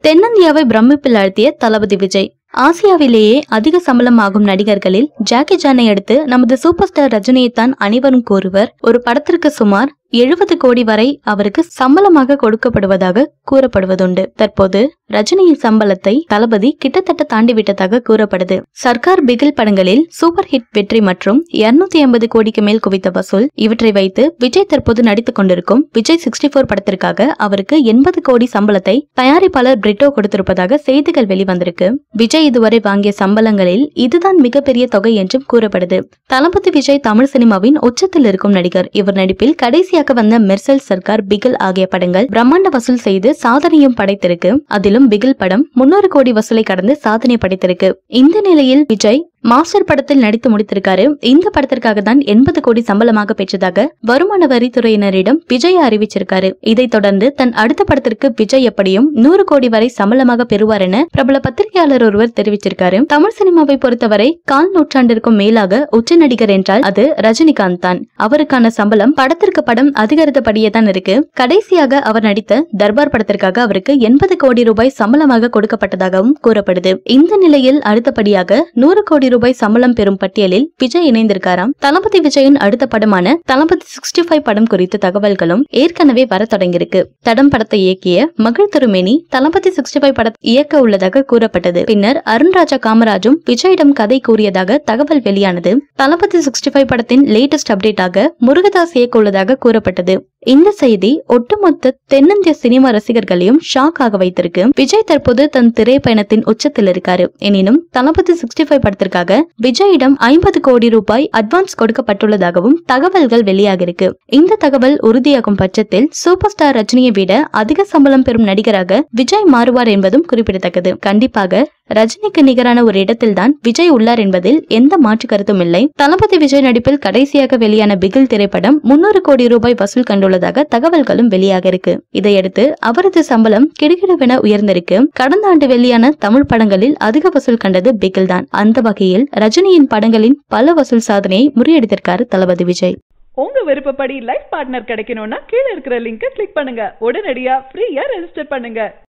தென்னிந்தியாவை பிரமிப்பில் ஆழ்த்திய தளபதி விஜய் ஆசியாவிலேயே அதிக சம்பளம் ஆகும் நடிகர்களில் ஜாக்கி ஜானை அடுத்து நமது சூப்பர் ஸ்டார் ரஜினியைத்தான் அனைவரும் கூறுவர் ஒரு படத்திற்கு சுமார் எழுபது கோடி வரை அவருக்கு சம்பளமாக கொடுக்கப்படுவதாக கூறப்படுவதுண்டு தற்போது ரஜினியின் சம்பளத்தை தளபதி கிட்டத்தட்ட தாண்டிவிட்டதாக கூறப்படுது சர்க்கார் பிகில் படங்களில் சூப்பர் ஹிட் வெற்றி மற்றும் 250 ஐம்பது கோடிக்கு மேல் குவித்த வசூல் இவற்றை வைத்து விஜய் தற்போது நடித்துக் கொண்டிருக்கும் விஜய் சிக்ஸ்டி போர் படத்திற்காக அவருக்கு எண்பது கோடி சம்பளத்தை தயாரிப்பாளர் பிரிட்டோ கொடுத்திருப்பதாக செய்திகள் வெளிவந்திருக்கு விஜய் இதுவரை வாங்கிய சம்பளங்களில் இதுதான் மிகப்பெரிய தொகை என்றும் கூறப்படுது தளபதி விஜய் தமிழ் சினிமாவின் உச்சத்தில் இருக்கும் நடிகர் இவர் நடிப்பில் கடைசியாக வந்த மெர்சல் சர்க்கார் பிகில் ஆகிய படங்கள் பிரம்மாண்ட வசூல் செய்து சாதனையும் படைத்திருக்கு அதிலும் பிகில் படம் முன்னூறு கோடி வசூலை கடந்து சாதனை படைத்திருக்கு இந்த நிலையில் விஜய் மாஸ்டர் படத்தில் நடித்து முடித்திருக்காரு இந்த படத்திற்காக தான் எண்பது கோடி சம்பளமாக பெற்றதாக வருமான வரித்துறையினரிடம் விஜய் அறிவிச்சிருக்காரு இதைத் தொடர்ந்து தன் அடுத்த படத்திற்கு விஜய் எப்படியும் நூறு கோடி வரை சம்பளமாக பெறுவார் என பிரபல பத்திரிகையாளர் ஒருவர் தெரிவிச்சிருக்காரு தமிழ் சினிமாவை பொறுத்தவரை கால் நூற்றாண்டிற்கும் மேலாக உச்ச நடிகர் என்றால் அது ரஜினிகாந்த் தான் அவருக்கான சம்பளம் படத்திற்கு படம் அதிகரித்தபடியே தான் இருக்கு கடைசியாக அவர் நடித்த தர்பார் படத்திற்காக அவருக்கு எண்பது கோடி ரூபாய் சம்பளமாக கொடுக்கப்பட்டதாகவும் கூறப்படுது இந்த நிலையில் அடுத்தபடியாக நூறு கோடி ரூபாய் சம்பளம் பெறும் பட்டியலில் விஜய் இணைந்திருக்காராம் தளபதி விஜயின் அடுத்த படமான தளபதி சிக்ஸ்டி ஃபைவ் படம் குறித்த தகவல்களும் ஏற்கனவே வர தொடங்கியிருக்கு தடம் படத்தை இயக்கிய மகள் திருமேனி தளபதி சிக்ஸ்டி ஃபைவ் படத்தை இயக்க உள்ளதாக கூறப்பட்டது பின்னர் அருண்ராஜா காமராஜும் விஜயிடம் கதை கூறியதாக தகவல் வெளியானது தளபதி சிக்ஸ்டி ஃபைவ் படத்தின் லேட்டஸ்ட் அப்டேட்டாக முருகதாஸ் இயக்க உள்ளதாக கூறப்பட்டது இந்த செய்தி ஒட்டுமொத்த தென்னிந்திய சினிமா ரசிகர்களையும் ஷாக் ஆக வைத்திருக்கு விஜய் தற்போது தன் திரைப்பயணத்தின் உச்சத்தில் இருக்காரு எனினும் தளபதி சிக்ஸ்டி ஃபைவ் படத்திற்காக விஜயிடம் ஐம்பது கோடி ரூபாய் அட்வான்ஸ் கொடுக்கப்பட்டுள்ளதாகவும் தகவல்கள் வெளியாகிருக்கு இந்த தகவல் உறுதியாகும் பட்சத்தில் சூப்பர் ஸ்டார் ரஜினியை விட அதிக சம்பளம் பெறும் நடிகராக விஜய் மாறுவார் என்பதும் குறிப்பிடத்தக்கது கண்டிப்பாக ரஜினிக்கு நிகரான ஒரு இடத்தில்தான் விஜய் உள்ளார் என்பதில் எந்த மாற்று கருத்தும் இல்லை தளபதி விஜய் நடிப்பில் கடைசியாக வெளியான பிகில் திரைப்படம் முன்னூறு கோடி ரூபாய் வசூல் கண்டுள்ளதாக தகவல்களும் வெளியாக இருக்கு இதையடுத்து அவரது சம்பளம் கிடுகிடுவென உயர்ந்திருக்கு கடந்த ஆண்டு வெளியான தமிழ் படங்களில் அதிக வசூல் கண்டது பிகில் தான் அந்த வகையில் ரஜினியின் படங்களின் பல வசூல் சாதனையை முறியடித்திருக்காரு தளபதி விஜய் உங்க விருப்பப்படி லைஃப் பார்ட்னர் கிடைக்கணும்னா கீழ இருக்கிற லிங்கை கிளிக் பண்ணுங்க உடனடியா ஃப்ரீயா ரெஜிஸ்டர் பண்ணுங்க